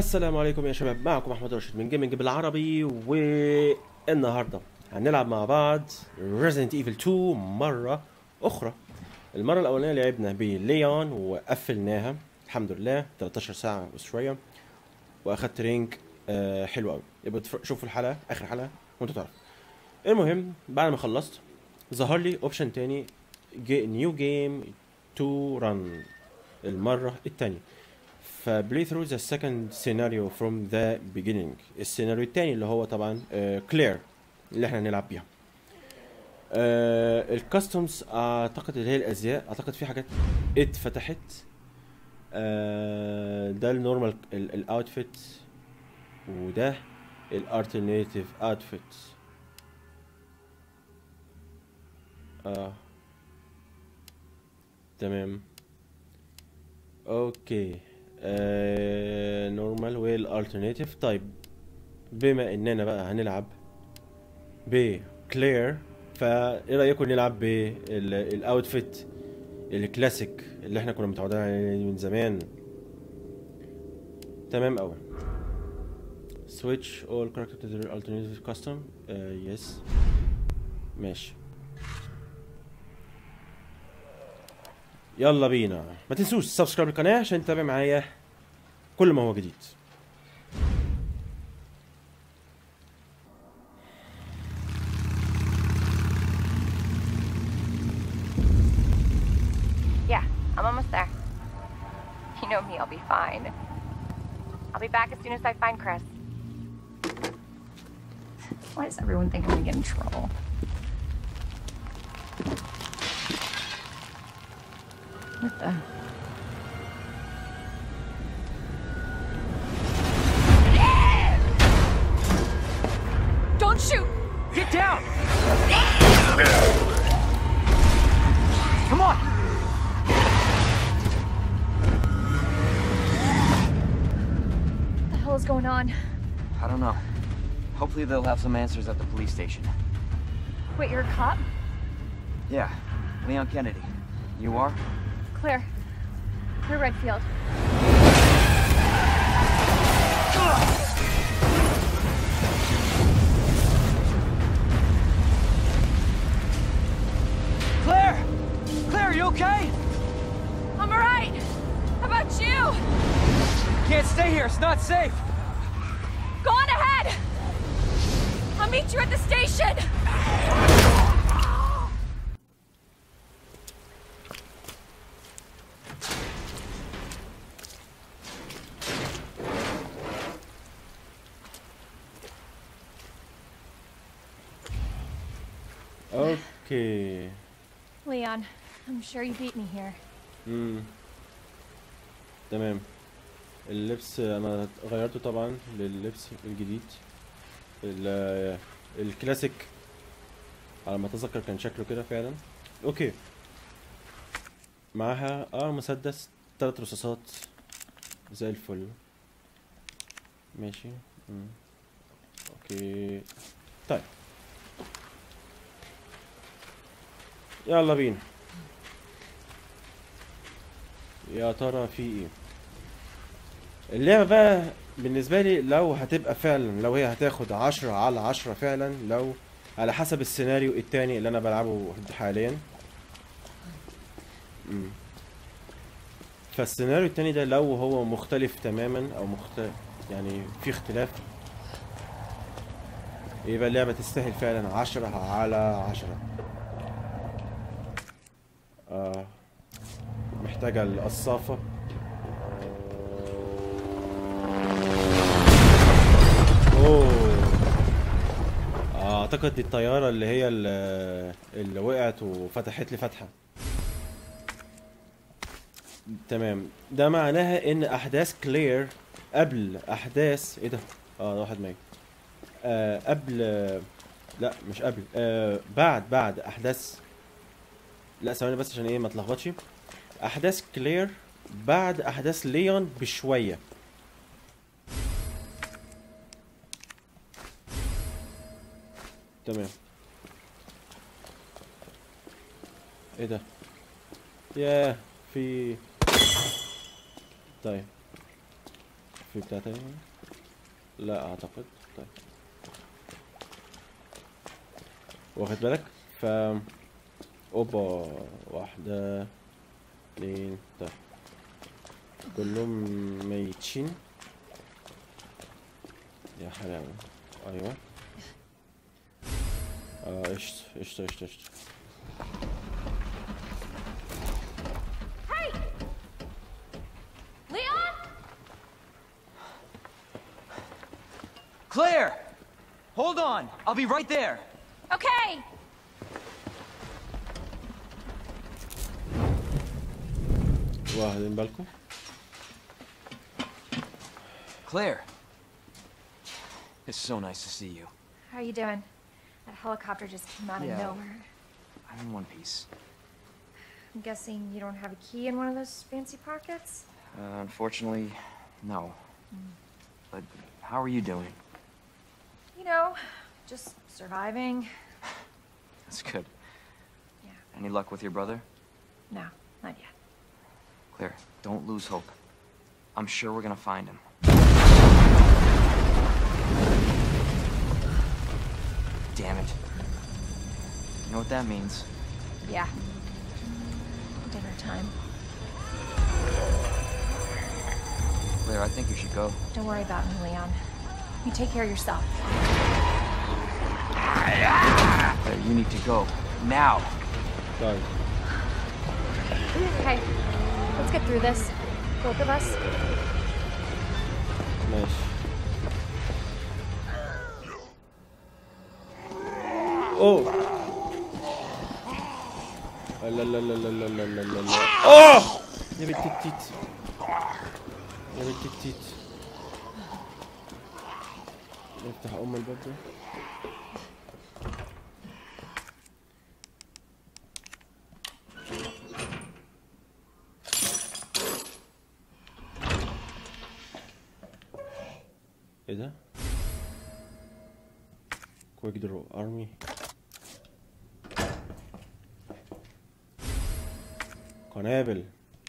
السلام عليكم يا شباب معكم احمد راشد من جيمنج بالعربي والنهارده هنلعب مع بعض Resident Evil 2 مرة أخرى المرة الأولانية لعبنا بليون وقفلناها الحمد لله 13 ساعة وشوية وأخدت رينج آه حلو أوي يبقى تف- شوفوا الحلقة آخر حلقة وأنتوا تعرفوا المهم بعد ما خلصت ظهر لي اوبشن تاني نيو جيم تو ران المرة التانية فبلاي ثرو ذا سكند سيناريو فروم ذا beginning السيناريو التاني اللي هو طبعا كلير اللي احنا هنلعب بيها الكاستمز اعتقد اللي هي الازياء اعتقد في حاجات اتفتحت آه، ده النورمال الاوتفيت وده الالترناتيف اوتفيت اه تمام اوكي آه نورمال والالترناتيف طيب بما اننا بقى هنلعب بكلير فايه رايكم نلعب بالاوتفيت الكلاسيك اللي احنا كنا متعودين عليه من زمان تمام قوي switch all character to the alternative custom uh, yes ماشي يلا بينا ما تنسوش سبسكرايب القناة عشان تتابع معايا كل ما هو جديد Yeah, I'm almost there. You know me, I'll be fine. I'll be back as soon as I find Chris. Why does everyone think I'm gonna get in trouble? What the? Don't shoot! Get down! Come on! What the hell is going on? I don't know. Hopefully they'll have some answers at the police station. Wait, you're a cop? Yeah, Leon Kennedy. You are? Claire. Claire Redfield. Claire! Claire, are you okay? I'm alright! How about you? Can't stay here, it's not safe! Go on ahead! I'll meet you at the station! اوكي Leon, I'm sure you beat me here. امم تمام اللبس انا غيرته طبعا لللبس الجديد ال- الكلاسيك على ما اتذكر كان شكله كده فعلا اوكي معاها اه مسدس تلات رصاصات زي الفل ماشي مم. اوكي طيب يلا بينا يا ترى في ايه اللعبة بقى بالنسبة لي لو هتبقى فعلا لو هي هتاخد عشرة على عشرة فعلا لو على حسب السيناريو التاني اللي انا بلعبه حاليا مم. فالسيناريو التاني ده لو هو مختلف تماما او مختلف يعني في اختلاف يبقى اللعبة تستاهل فعلا عشرة على عشرة آه محتاجة القصافة اوه آه، اعتقد دي الطيارة اللي هي اللي, اللي وقعت وفتحت لي فتحة تمام ده معناها ان احداث كلير قبل احداث ايه ده اه ده واحد ميت آه قبل لا مش قبل آه بعد بعد احداث لا ثواني بس عشان ايه ما اتلخبطش احداث كلير بعد احداث ليون بشويه تمام ايه ده ياه في طيب في بتاع تاني لا اعتقد طيب واخد بالك ف اوبا واحدة اتنين طيب كلهم ميتين يا حلاوة ايوه اه قشطة قشطة قشطة قشطة Hey! Leon? Claire! Hold on. I'll be right there. Okay. واخدين بالكم Claire. It's so nice to see you. How are you doing? That helicopter just came out of Yeah. nowhere. I'm in one piece. I'm guessing you don't have a key in one of those fancy pockets? Uh, unfortunately, no. But how are you doing? You know, just surviving. That's good. Yeah. Any luck with your brother? No, not yet. Claire, don't lose hope. I'm sure we're gonna find him. Damn it. You know what that means? Yeah. Dinner time. Claire, I think you should go. Don't worry about me, Leon. You take care of yourself. Claire, you need to go. Now! طيب Okay, let's get through this. Both of us. ماشي اوه لا لا لا لا لا لا لا لا لا اوه يا بنت التيت يا بنت التيت نفتح ام الباب ده ايه ده؟ كويك درو ارمي قنابل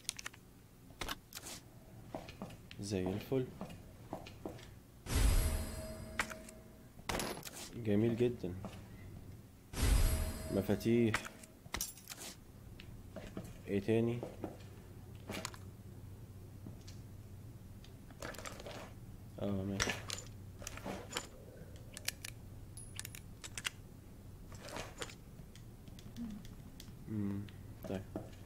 زي الفل جميل جدا مفاتيح ايه تاني اه ماشي مم، طيب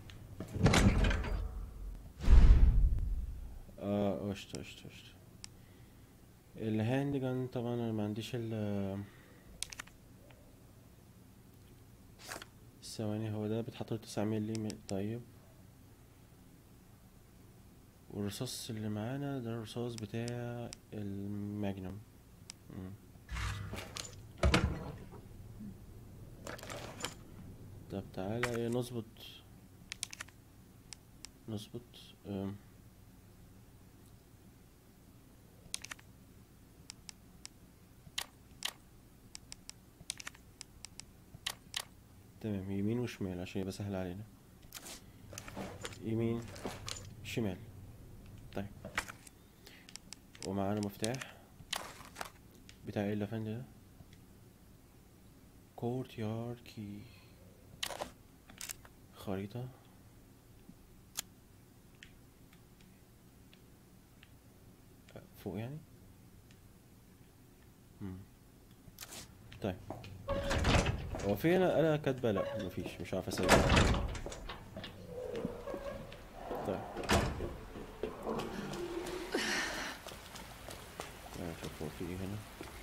اه قشطة قشطة قشطة الهاند جان طبعا انا ما عنديش ال ثواني هو ده بيتحط له 9 مللي طيب والرصاص اللي معانا ده الرصاص بتاع الماجنوم مم. طب تعالى ايه نظبط نظبط أم. تمام يمين وشمال عشان يبقى سهل علينا يمين شمال طيب ومعانا مفتاح بتاع ايه اللافندي ده كورت يارد كي خريطة فوق يعني مم. طيب هو في هنا انا كاتبه لا مفيش مش عارف اسوي طيب آه، شوف هو في ايه هنا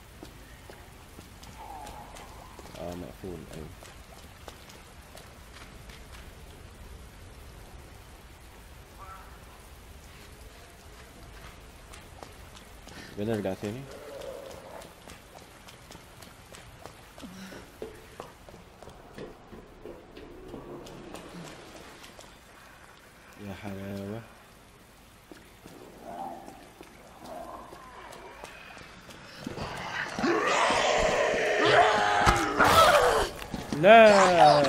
اه مقفول ايوه بنرجع تاني يا حلاوة لا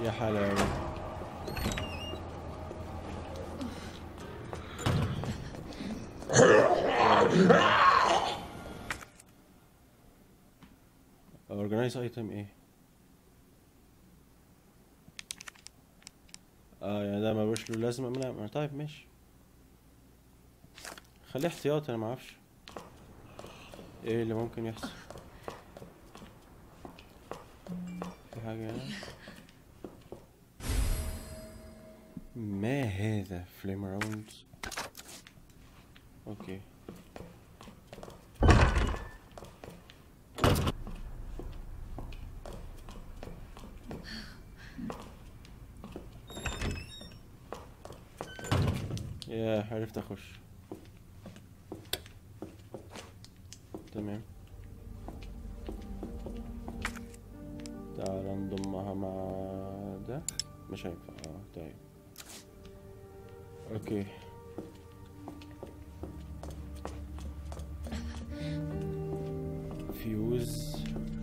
يا حلاوة organize item ايه اه يعني ده ملوش له لازمة لا ما- طيب ماشي خليه احتياطي انا معرفش ايه اللي ممكن يحصل في حاجة هنا ما هذا فليم راوند اوكي يا عرفت اخش تمام تعال نضمها مع ده مش هينفع اه طيب اوكي فيوز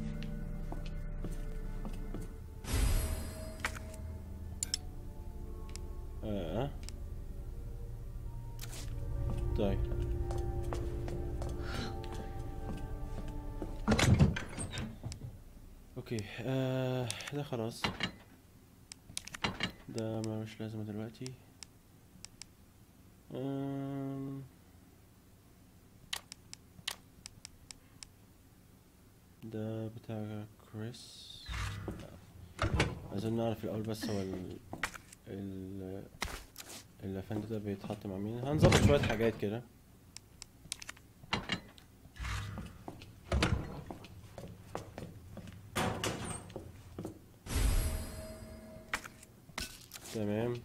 اه طيب اوكي آه ده خلاص ده ملوش لازمة دلوقتي آم، ده بتاع كريس عايزين نعرف الأول بس هو ال ال الافند ده بيتحط مع مين هنظبط شوية حاجات كده تمام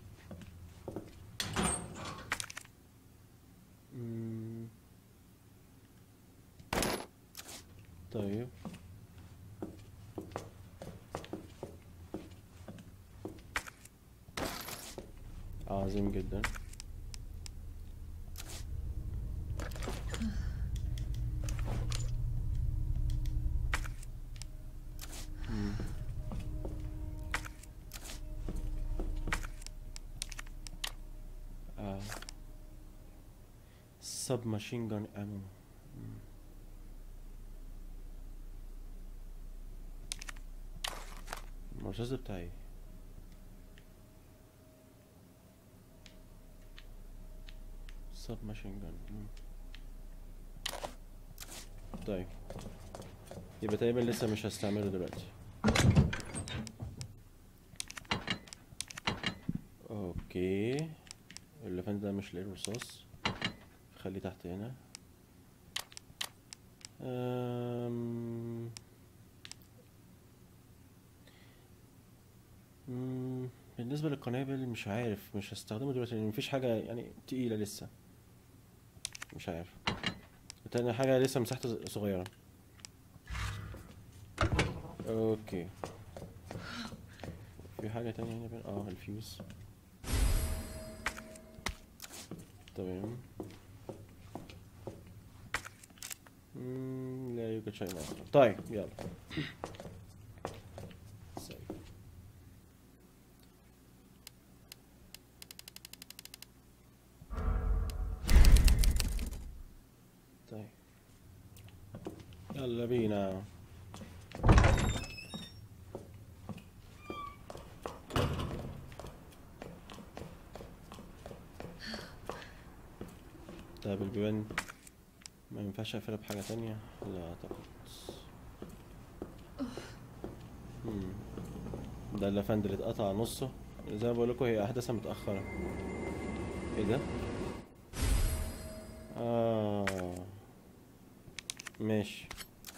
مم. طيب عظيم جدا مم. آه. سب ماشين جان امو المرتز بتاعي سب ماشين جان طيب يبقى تقريبا لسه مش هستعمله دلوقتي اوكي الليفان ده مش لاقي رصاص خليه تحت هنا أم... مم، بالنسبة للقنابل مش عارف مش هستخدمه دلوقتي لان مفيش حاجة يعني تقيلة لسه مش عارف تاني حاجة لسه مساحته صغيرة اوكي في حاجة تانية هنا بين اه الفيوز تمام مم، لا يوجد شيء آخر طيب يلا save. طيب يلا بينا طيب البيبان ما ينفعش اقفلها بحاجة تانية لا اعتقد مم. ده اللافند اللي اتقطع نصه زي ما بقول لكم هي احداثها متأخرة ايه ده؟ اه ماشي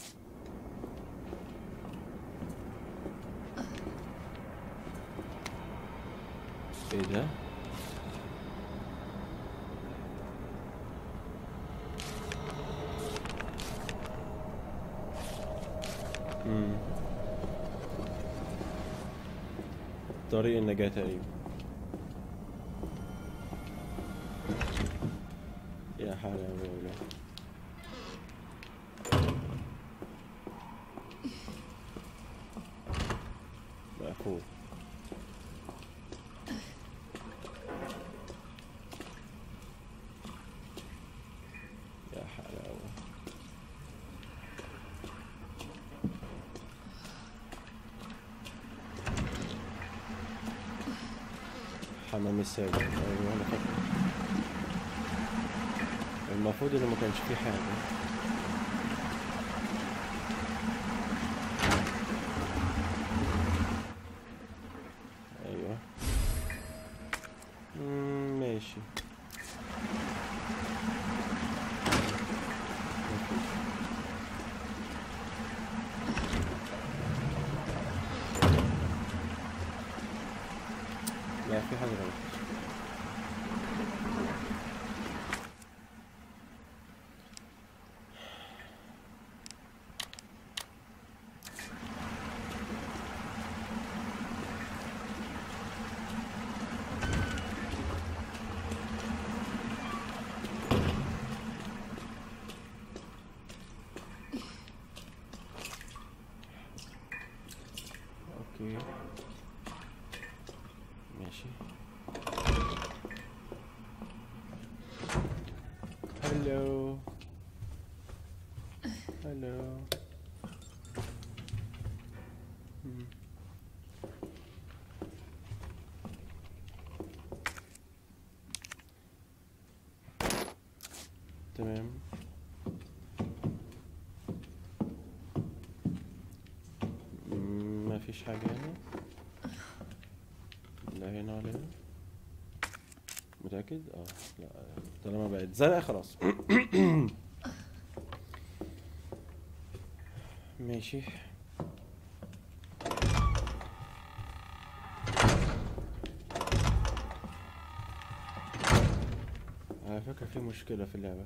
ايه ده؟ مم. طريق النجاة تقريبا يا حول ولا قوة مقفول امام الساجد ايوه انا فاكر المفروض انه ما كانش فيه حاجه ايوه مم، ماشي لا في حاجة غلط اوكي ماشي هلو هلو مم. تمام مم، ما فيش حاجة هنا لا هنا ولا هنا متأكد؟ اه لا طالما بقت زرقاء خلاص ماشي على فكرة في مشكلة في اللعبة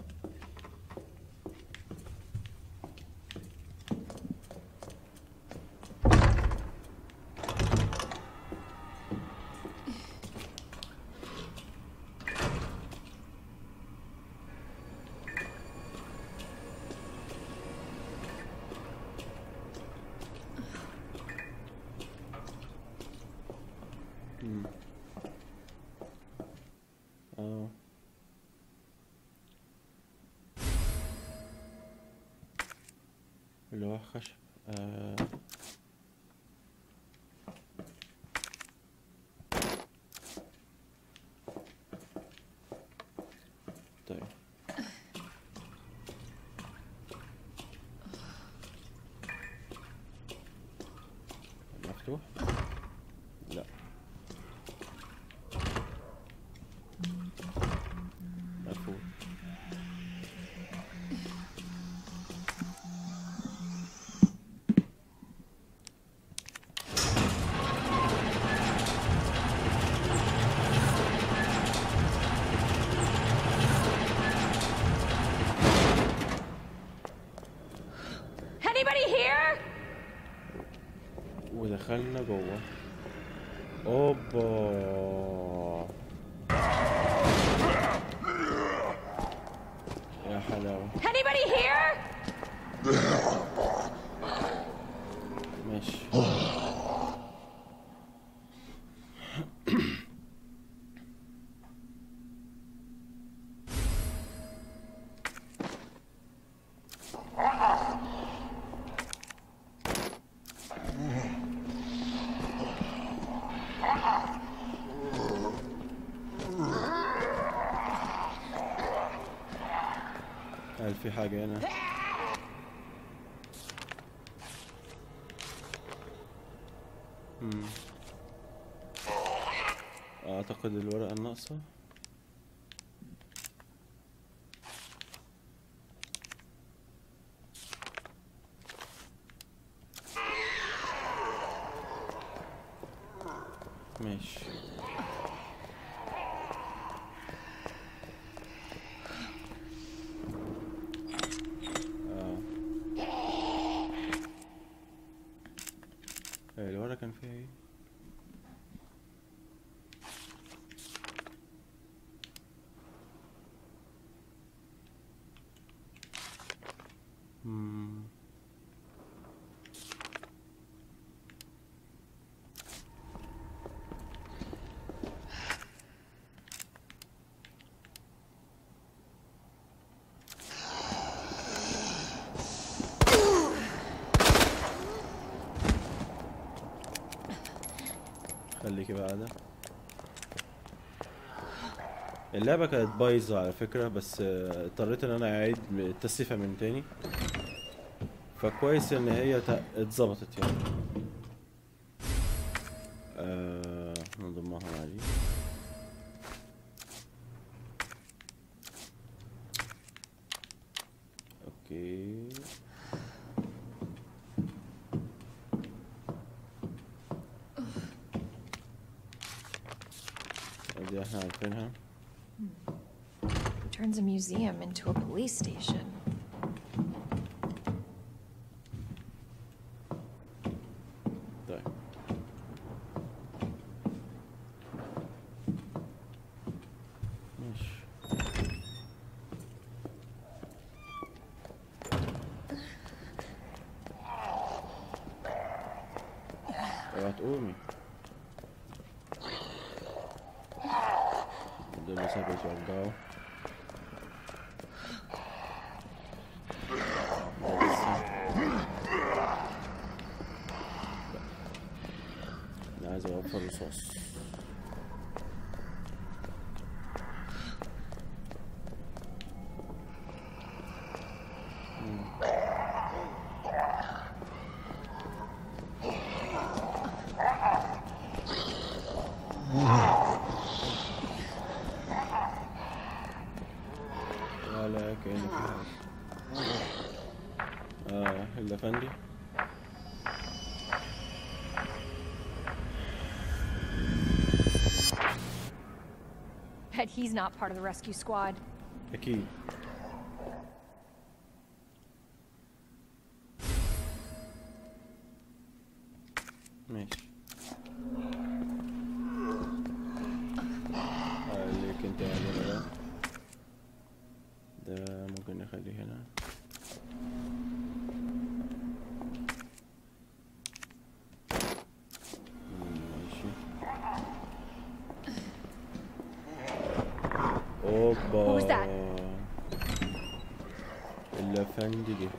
مم. اه لوح خشب آه. طيب مفتوح لا مقفول Anybody here? ودخلنا جوه اوبا يا حلاوة Anybody here? ماشي هل في حاجة هنا؟ مم. أعتقد الورقة الناقصة ماشي آه. إيه، الورقة كان فيها ايه؟ مم. خليكي بعدها اللعبة كانت بايظة على فكرة بس آه، اضطريت ان انا اعيد التسليفة من تاني فكويس ان هي ت- اتظبطت يعني آه نضمها عليه اوكي دي احنا عارفينها Turns a museum into a police station. طيب ماشي اوعى تقومي دول لسه بيتوجعوا ده لسه انا عايز اوفر رصاص مم. ولا كأن في حاجة اه الافندي Bet he's not part of the rescue squad. اكيد ماشي خليك انت هنا ده ده ممكن نخليه هنا مم، ماشي اوبا Who was that? الافندي جه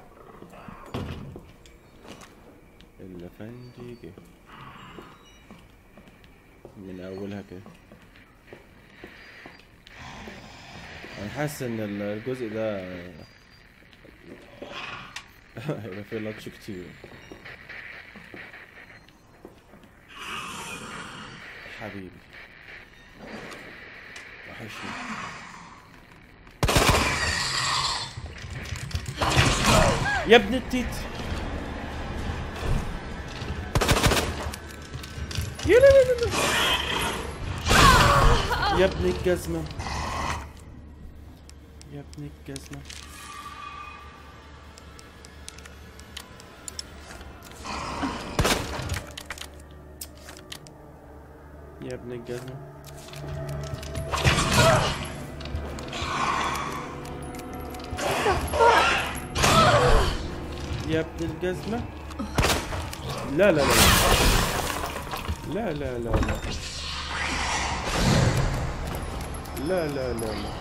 الافندي جه من اولها كده انا حاسس ان الجزء ده هيبقى فيه لطش كتير حبيبي وحشني يا ابن التيت يا لا لا لا لا. يا ابن الجزمة يا ابن الجزمة يا ابن الجزمة يا ابن الجزمة لا لا لا لا لا لا لا لا لا لا لا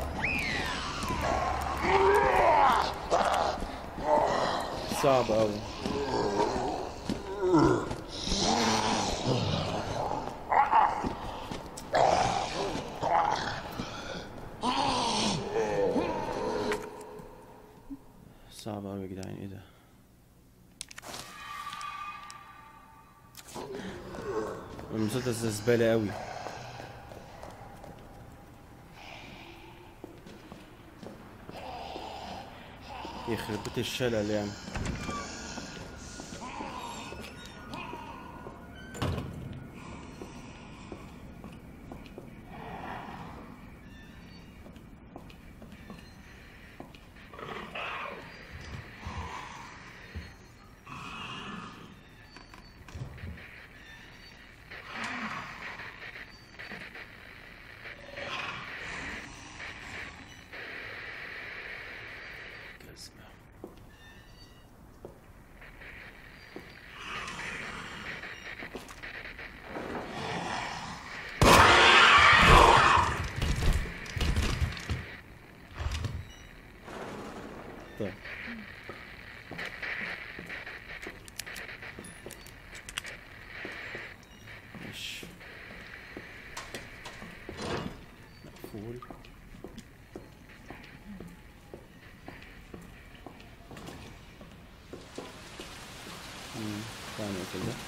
صعب أوي صعب أوي يا جدعان ايه ده المسدس ده زبالة أوي يخرب بيت الشلل يعني جزمة طيب ماشي مقفول مقفول مم، تعال نقفل ده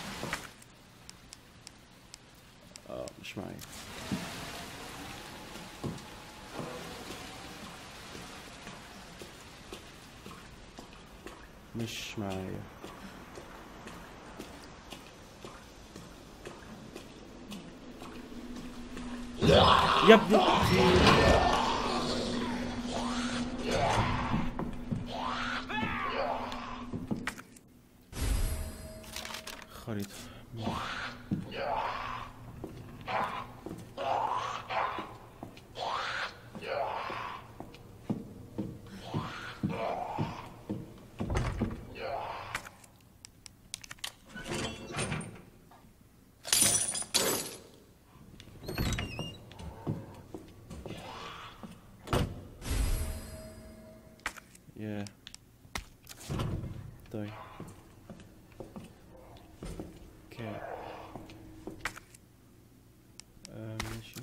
اه مش معايا مش معايا يا ابني خريطة ياه طيب اوكي آه ماشي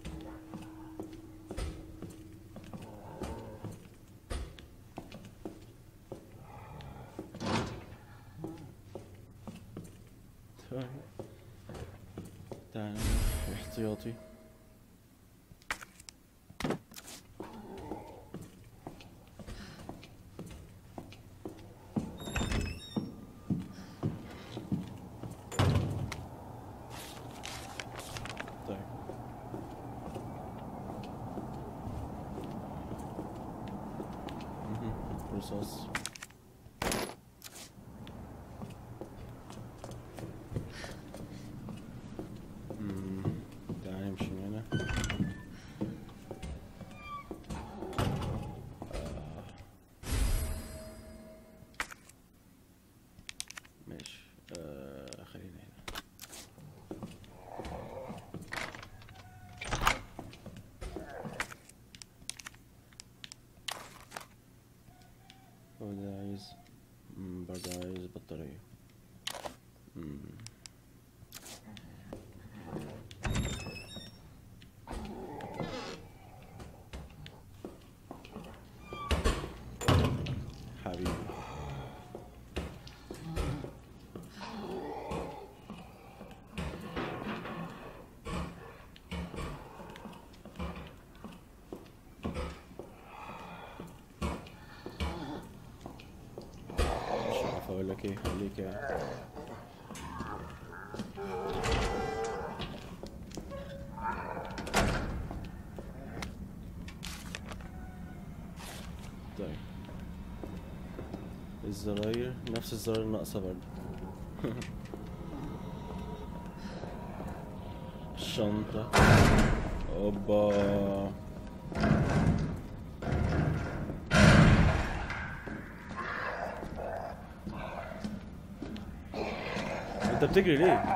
طيب تعال احتياطي طيب مهم. رصاص مم. تعال نمشي من هنا آه. ماشي آه خلينا هنا هو ده عايز مم، برضه عايز بطارية مم. حبيبي مش عارف اقول لك ايه خليك يعني طيب الزراير نفس الزراير الناقصة برضه الشنطة اوبا انت بتجري ليه؟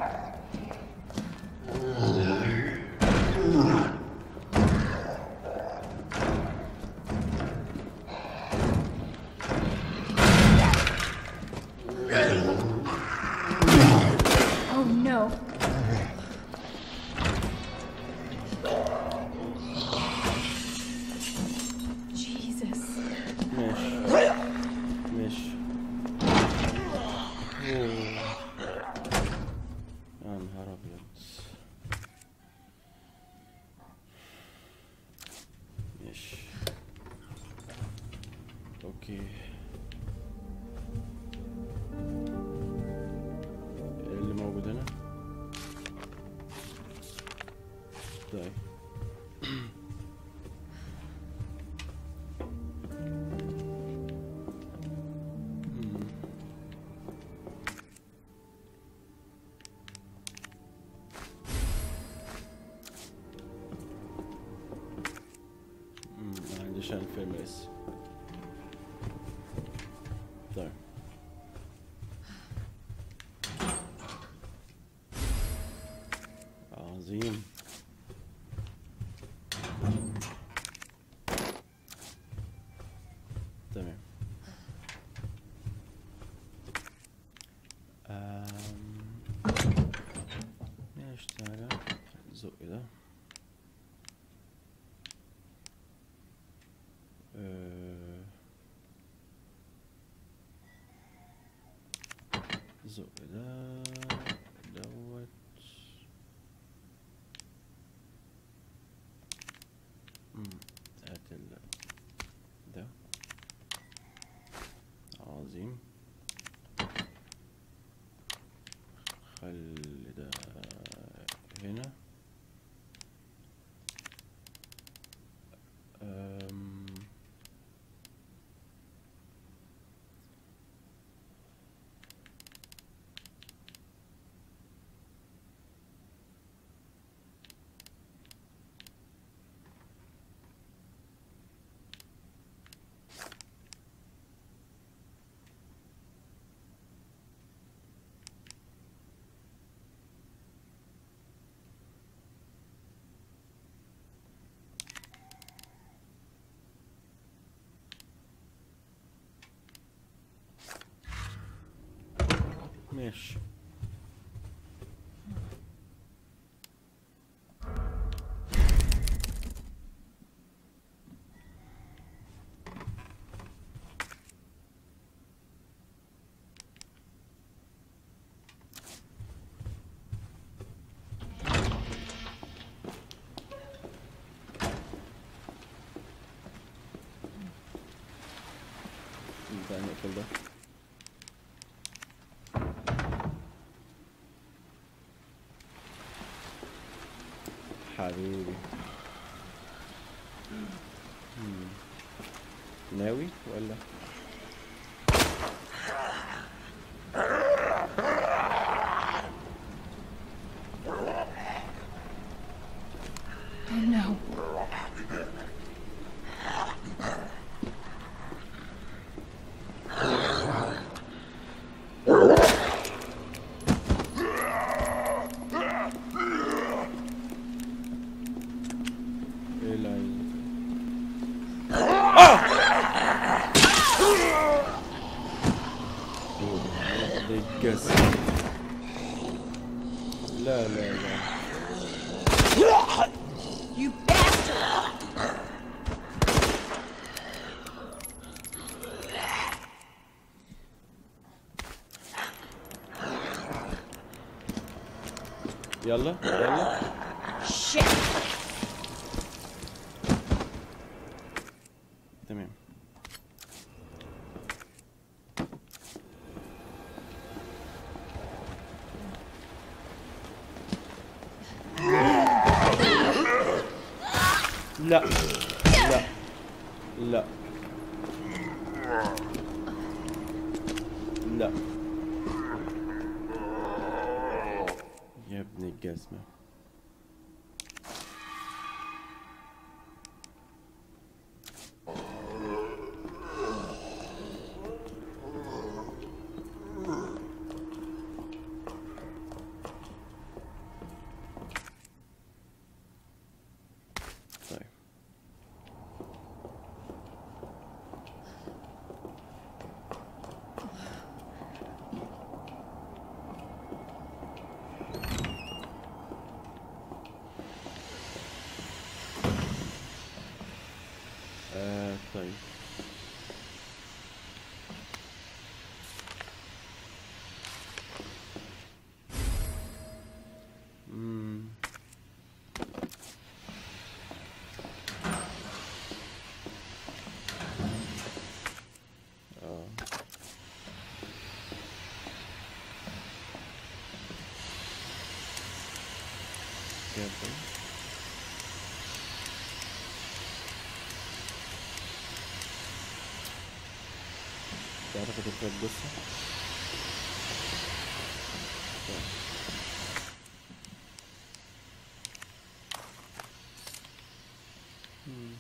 Oh no. Jesus. ماشي ماشي أوه. يا نهار ابيض ماشي اوكي إيه اللي موجود هنا طيب مم. مم، ما عنديش انا الفيلم لسه طيب عظيم تمام أم... ماشي تعالى زق ده نزق ده دوت مم، هات ال ده عظيم خلي ده هنا أم ماشي نبدأ نقفل ده حبيبي مم. ناوي ولا Oh no. ايه العين آه! الجسد لا لا لا You bastard! يلا يلا Shit! تمام لا لا لا لا يا ابن الجزمة طيب آه طيب مم. اه كده تعرف تركب الجثة طيب. مم.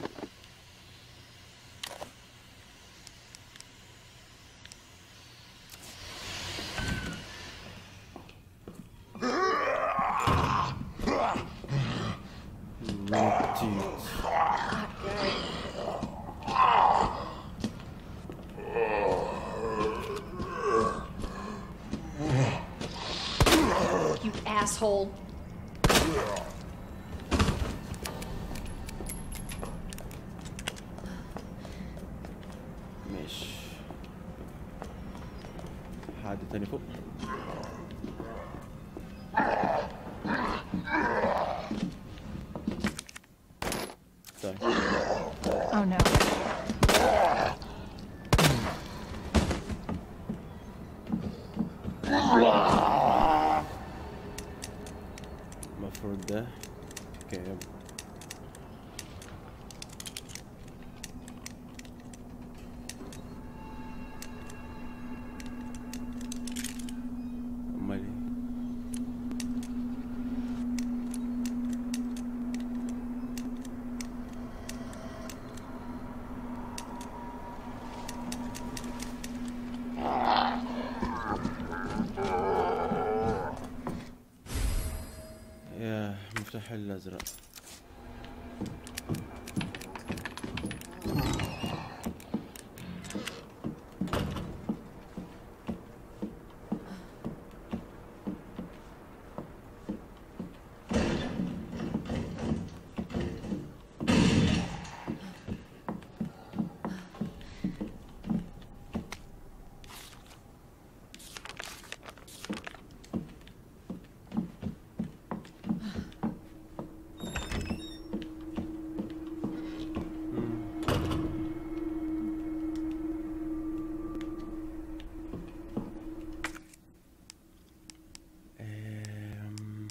Indeed. You asshole. ماشي حد تاني فوق طيب Oh no. المفروض ده كام امال ايه يا مفتاح الازرق أم،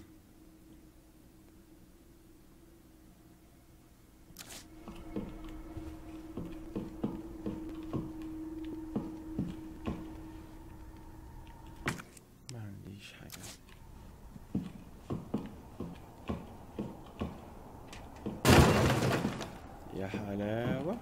ما عنديش حاجة يا حلاوة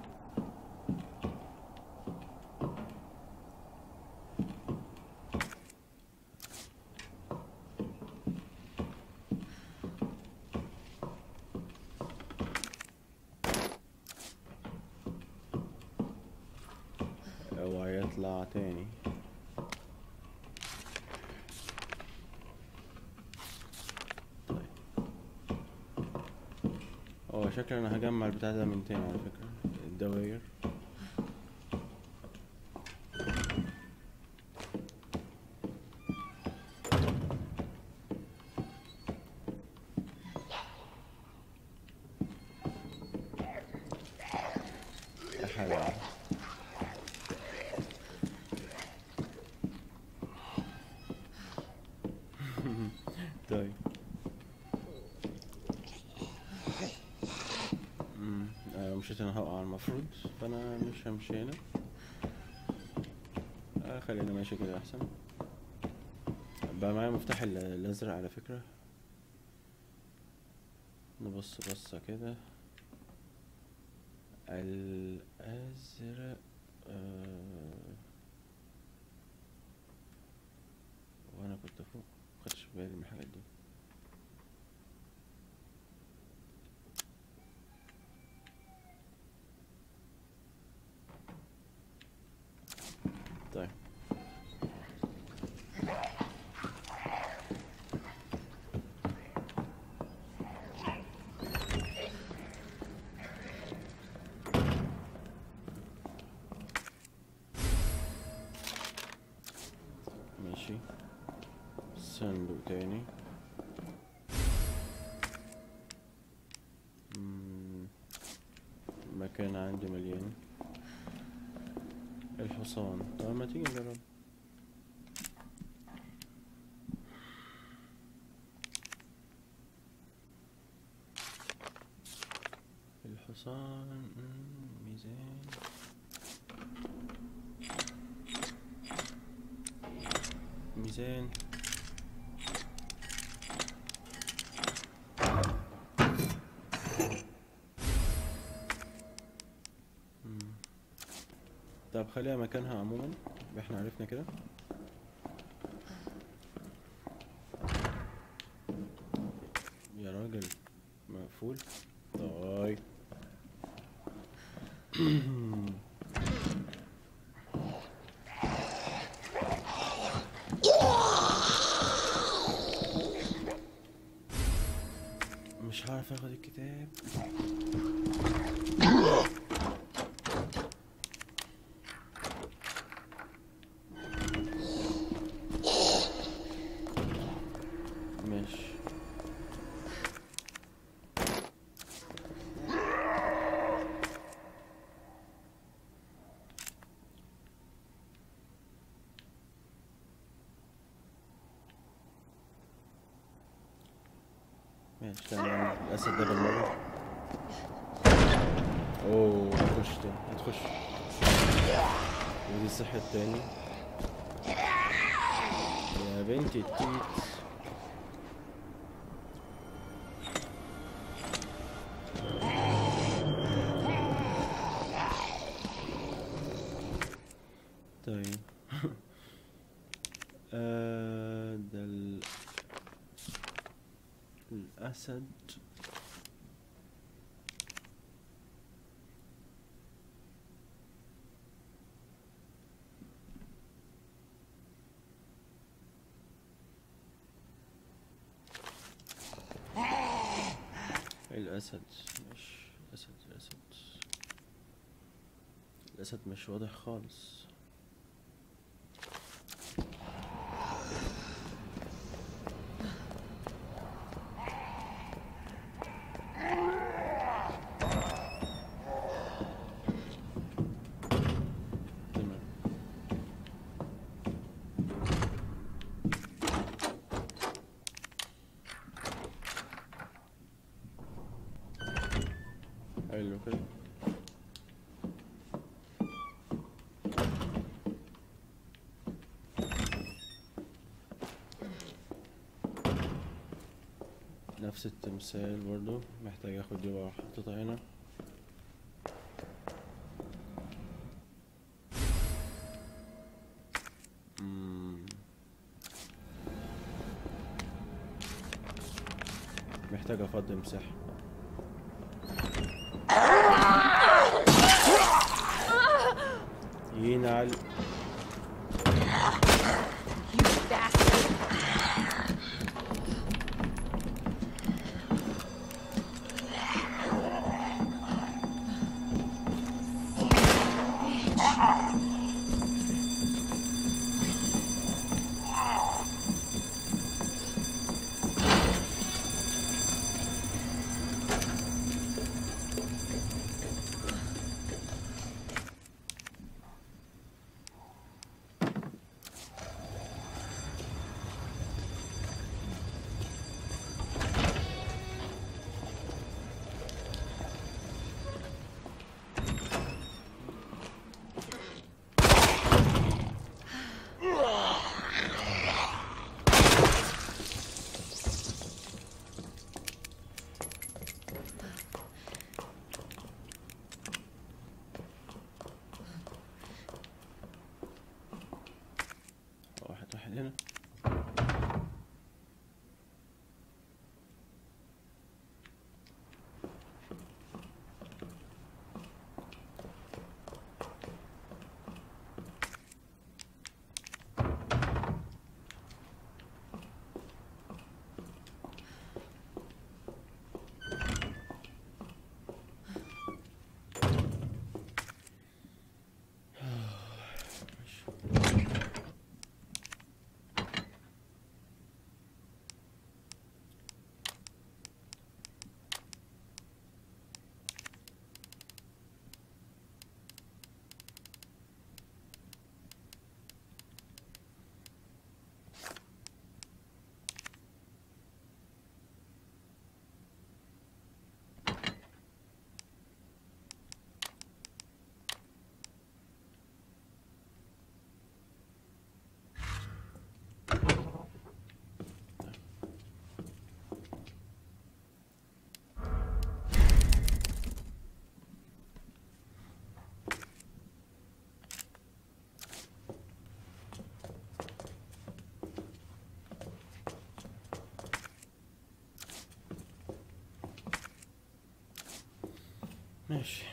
اوعى يطلع تاني طيب هو شكلي انا هجمع البتاع ده من تاني على فكرة الدواير يا حلاوة طيب أمم، آه، مشيت انا هقع المفروض فانا مش همشي هنا آه خلينا ماشي كده احسن بقى معايا مفتاح ال- الازرق على فكرة نبص بصة كده الازرق آه وانا كنت فوق مخدتش بالي من الحاجات دي طيب ماشي صندوق تاني مم، مكان عندي مليان الحصان طب ما تيجي نجرب الحصان مم، ميزان ميزان مم. طب خليها مكانها عموما احنا عرفنا كده يا راجل مقفول طيب مش هعرف اخد الكتاب اشتغل على الاسد ده بالمره اوه هتخش تاني هتخش ودي صحت تاني يا بنتي التيت طيب آه ده ال... الأسد الأسد مش أسد الأسد الأسد مش واضح خالص تمام حلو كده نفس التمثال برضو محتاج اخد دي واروح حاططها هنا مم. محتاج افضي مساحة ينعل You bastard. واحد واحد هنا ماشي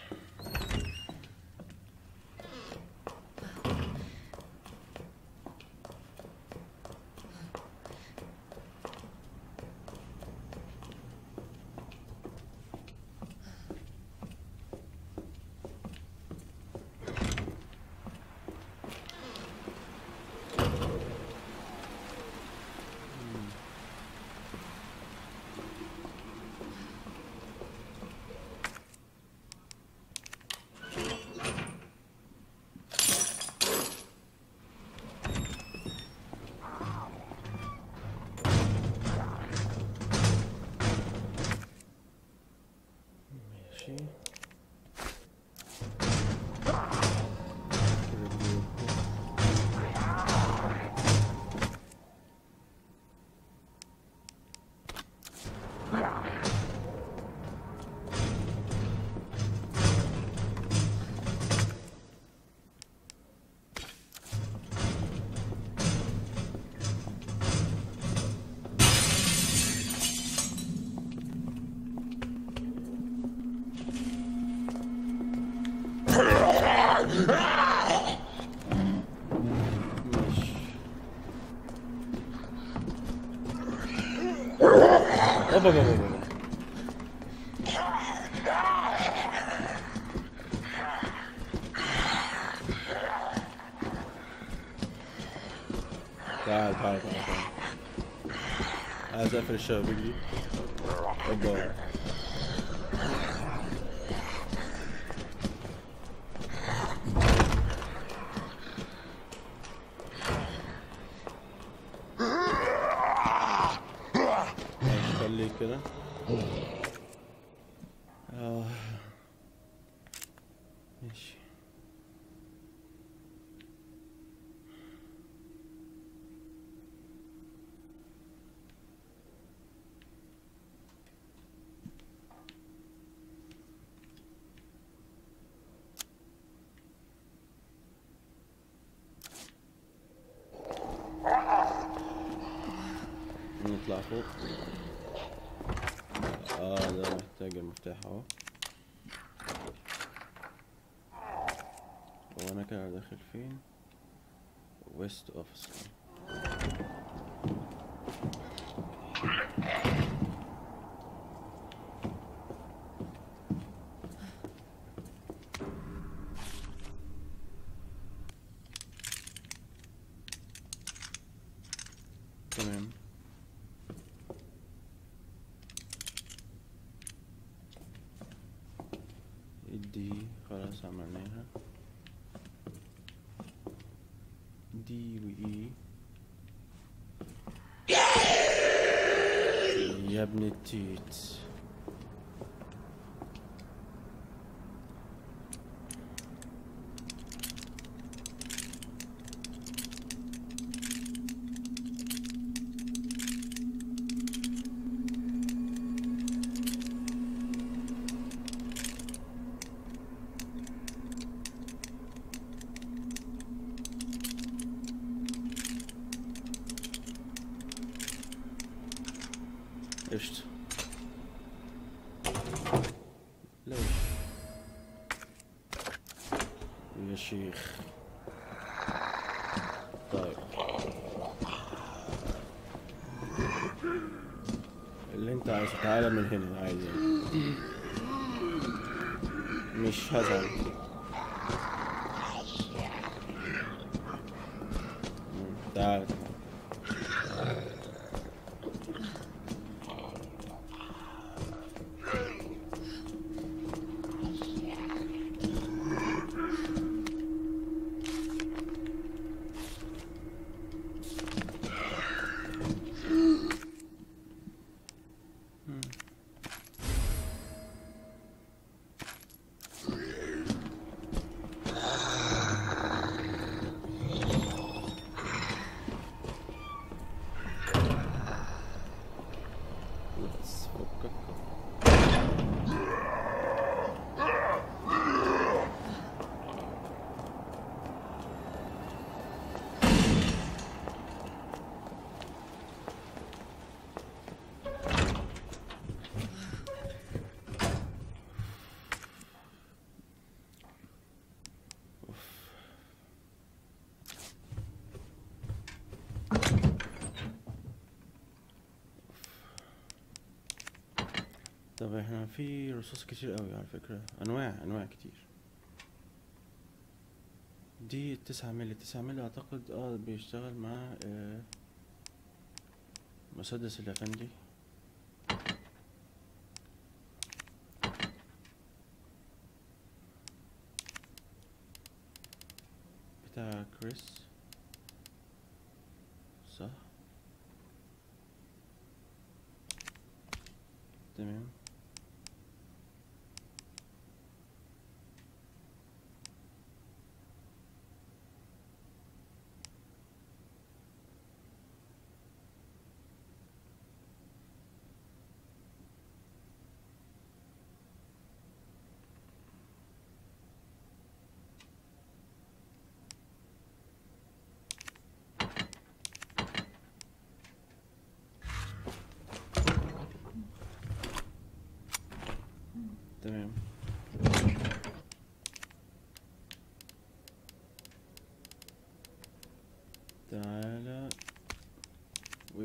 ماشي اوبا اوبا اوبا تعال تعال تعال تعال عايز اقفل الشبابيك دي اوبا ماشي خليك كده آه. ماشي نطلع فوق اه ده محتاج المفتاح اهو وانا كده داخل فين ويست اوفيس تمام دي خلاص عملناها دي وإي يا ابن التيت قشطة لا وش يا شيخ طيب اللي انت عايزه تعالى من هنا عادي يعني. مش هزعل مم، تعال تعال بس فكك طب احنا في رصاص كتير قوي على فكرة انواع انواع كتير دي التسعة ملي التسعة ملي اعتقد اه بيشتغل مع آه مسدس الافندي بتاع كريس صح تمام تمام تعالى و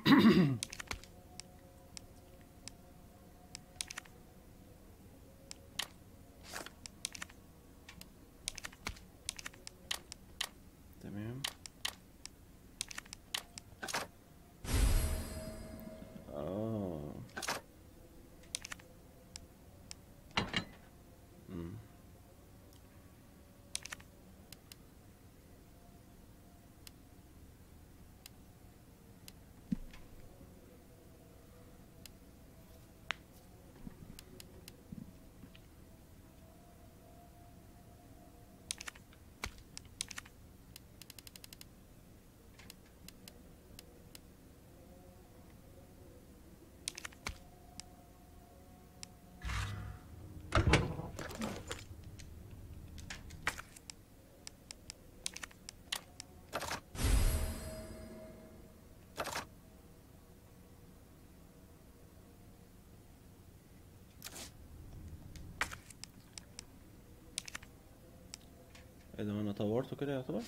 تمام اه مم. ايه ده انا طورته كده يعتبر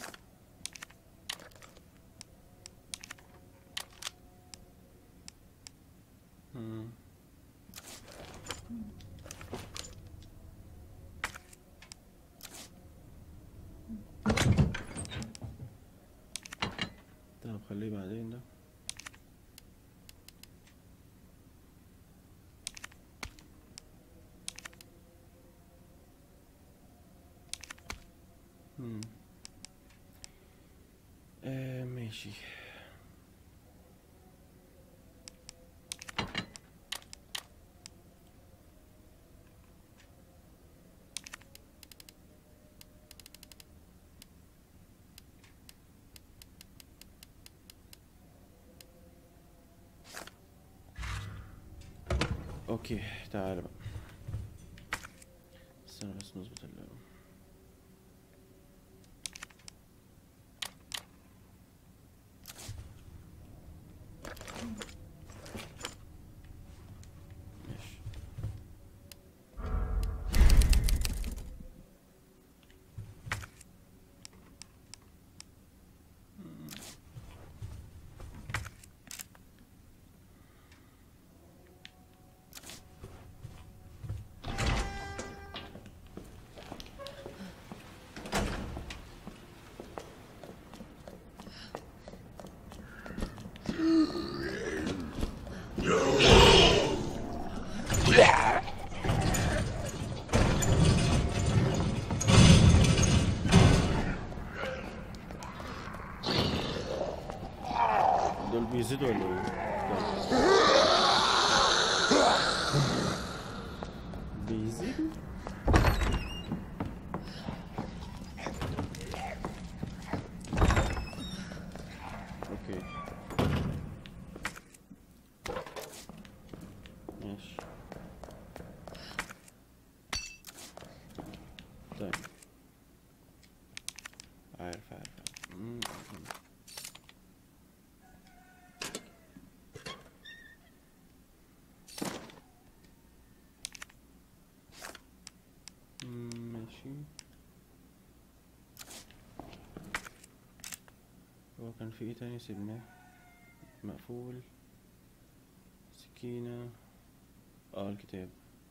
مم. طب خليه بعدين ده مم. آه ماشي اوكي تعال بقى استنى بس نظبط ال ماشي دول بيزيدوا ولا ايه؟ بيزيدوا؟ اوكي ماشي طيب عارف عارف عارف. مم، مم. مم، ماشي هو كان في ايه تاني سيبناه مقفول سكينة اه الكتاب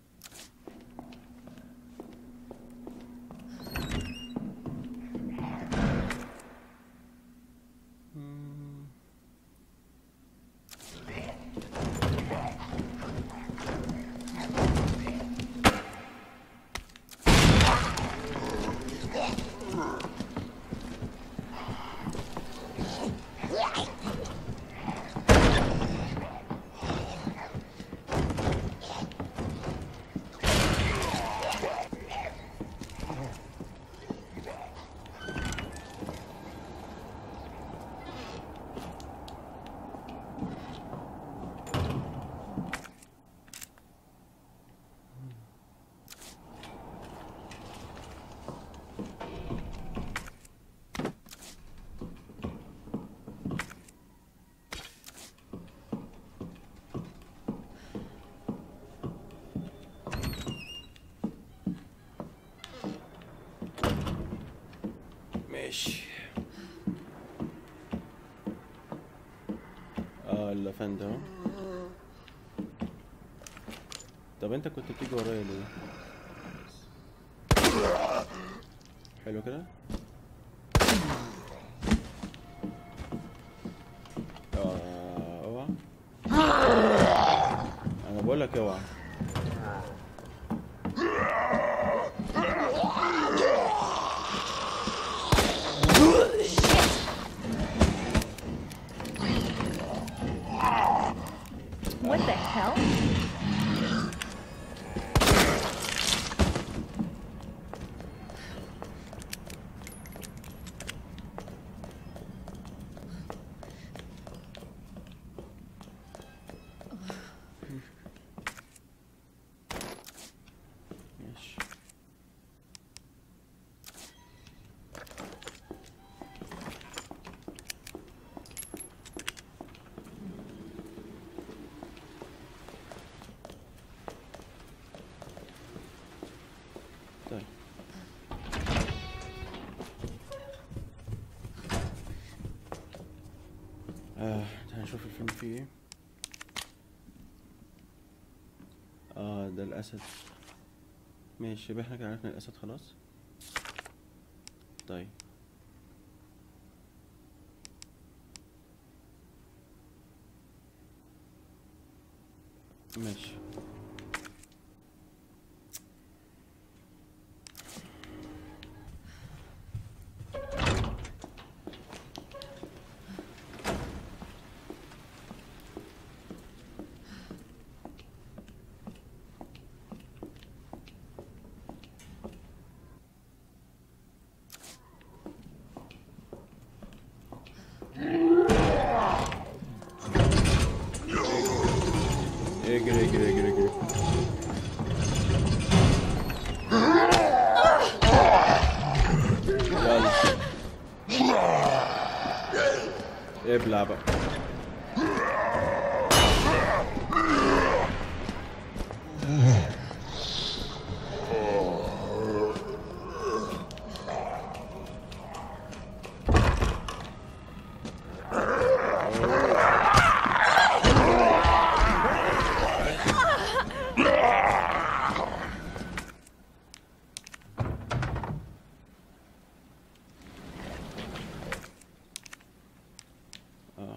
مم. ماشي الافندي اهو طب انت كنت بتيجي ورايا ليه حلو كده آه، اوعى انا بقول لك اوعى What the hell? ماشي طيب آه تعال نشوف الفيلم فيه ايه اه ده الاسد ماشي يبقى احنا كده عرفنا الاسد خلاص طيب ماشي اجري اجري اجري اجري يلا ابلع بقى اه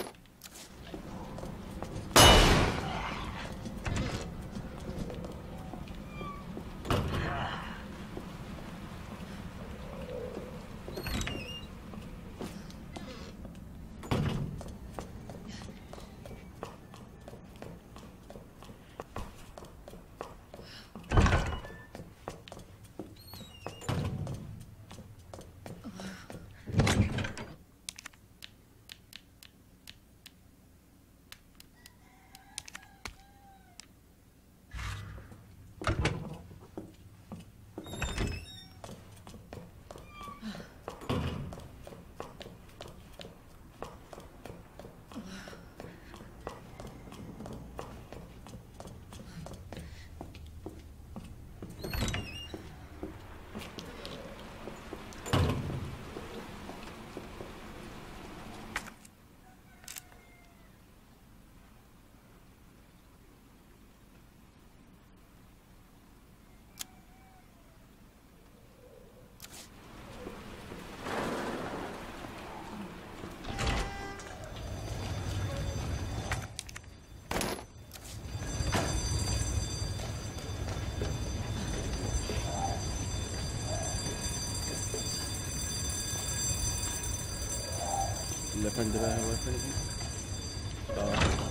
الافندي بقى هو الافندي اه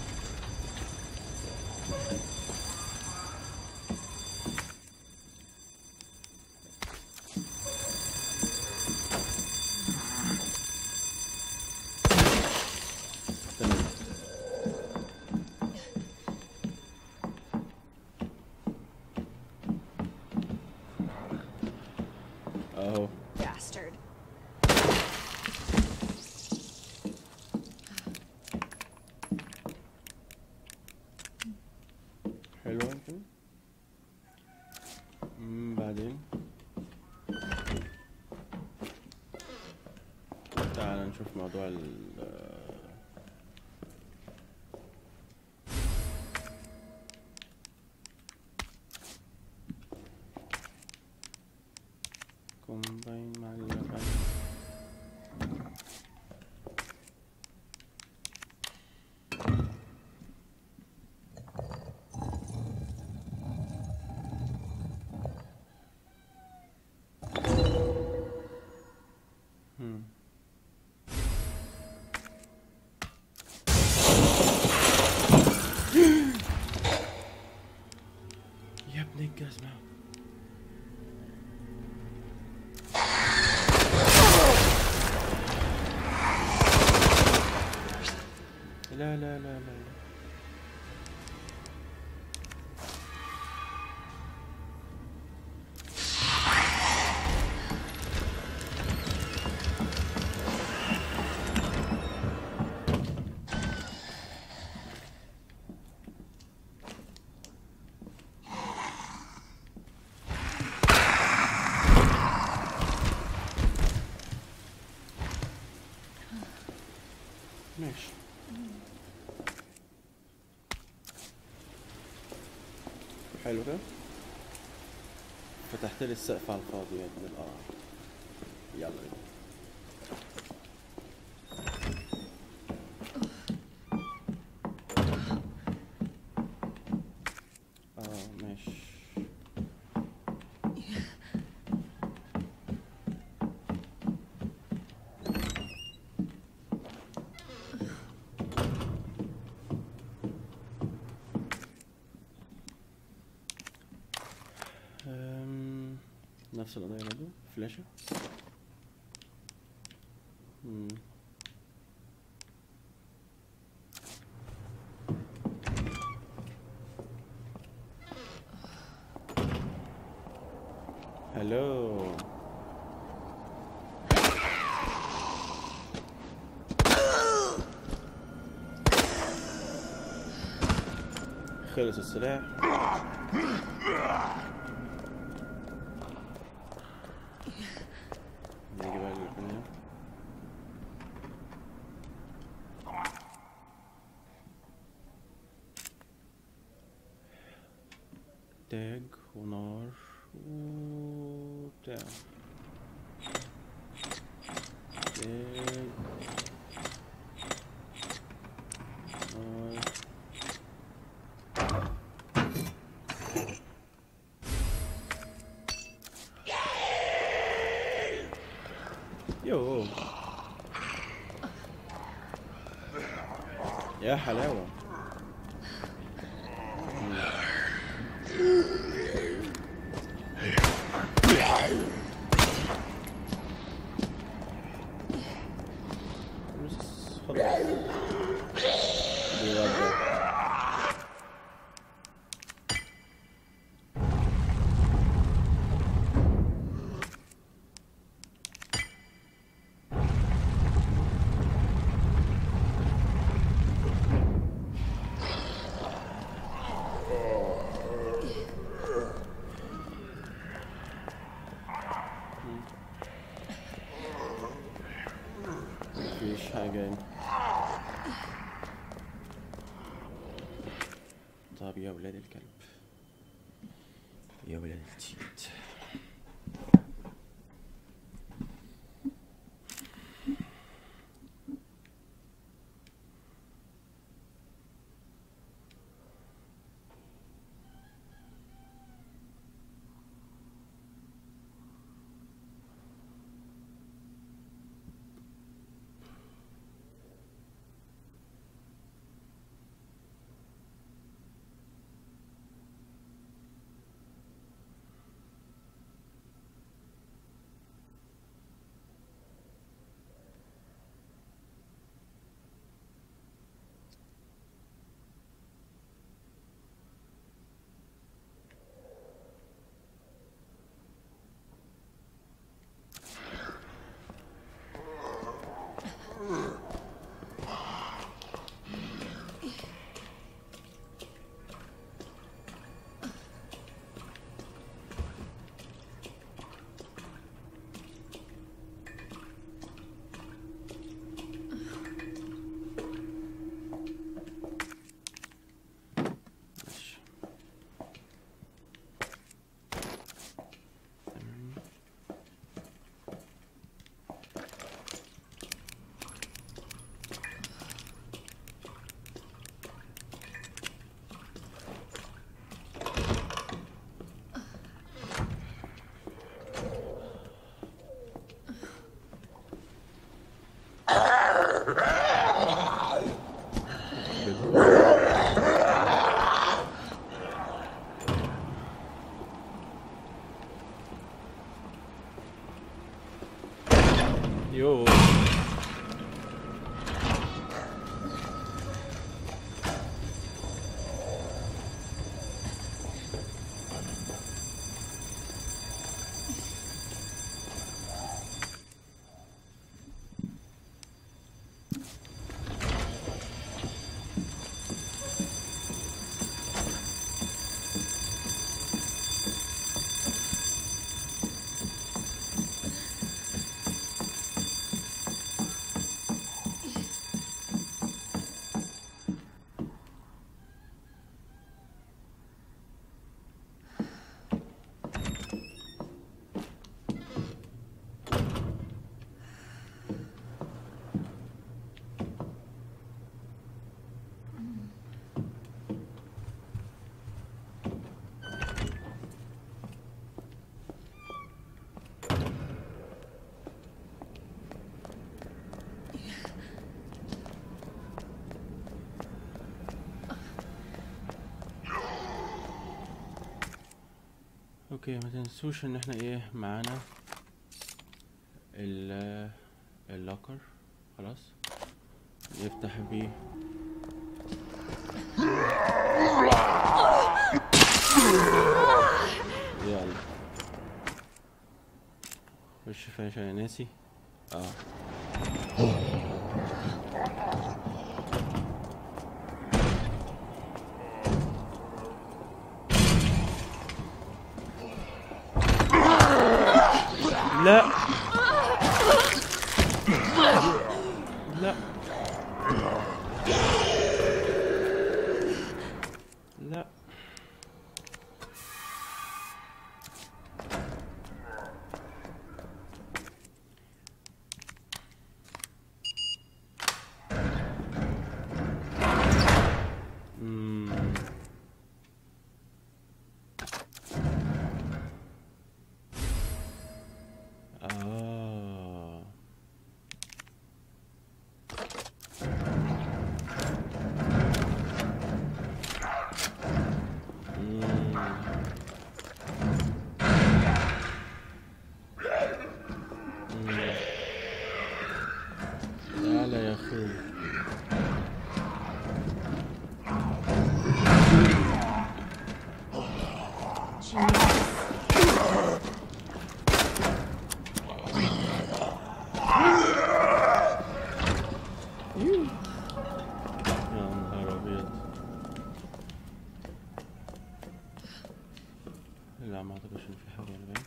تمام اهو Bastard. اسمع لا لا لا لا لا ماشي حلو كده فتحت لي السقف على الفاضي يا ابن القرع يلا بينا اه ماشي أم، نفس القضية برضه فلاشة مم. هلو خلص السلاح نيجي بقى للبنية تاج ونار وبتاع تاج نار يو يا حلاوة بس خلاص بيودع. مفيش حاجة هنا طب يا ولاد الكلب يا ولاد التيت اوكي ما تنسوش ان احنا ايه معانا ال اللوكر خلاص نفتح بيه يلا خش فيها يا ناسي اه لا لا لا مم. آه مم. مم. تعال يا أخوي يا نهار أبيض لا ما أعتقدش إن في حاجة ولا باين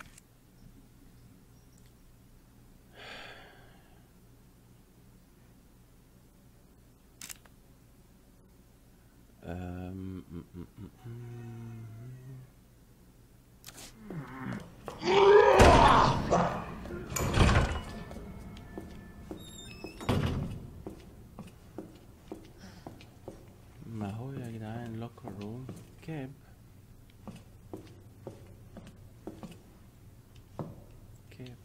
أم- م- م- م- م. ما هو يا جدعان لوكر روم كاب كاب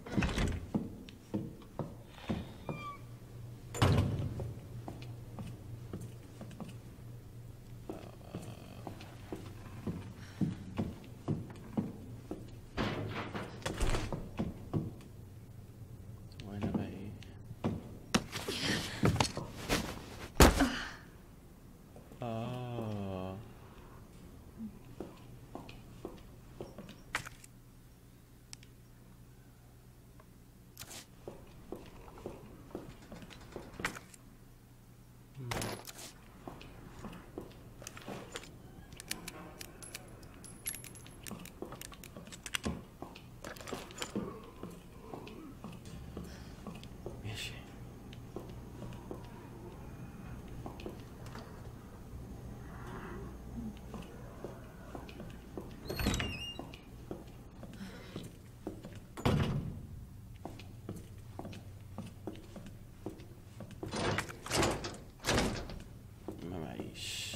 وين بقى ايه آه ماشي ما معيش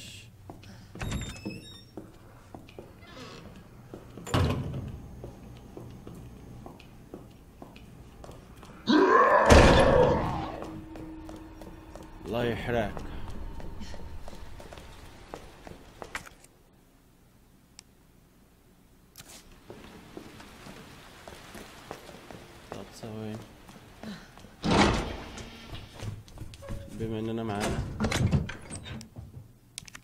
الله يحرقك طب ثواني بما اننا معانا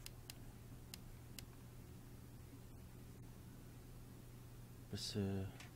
بس آه،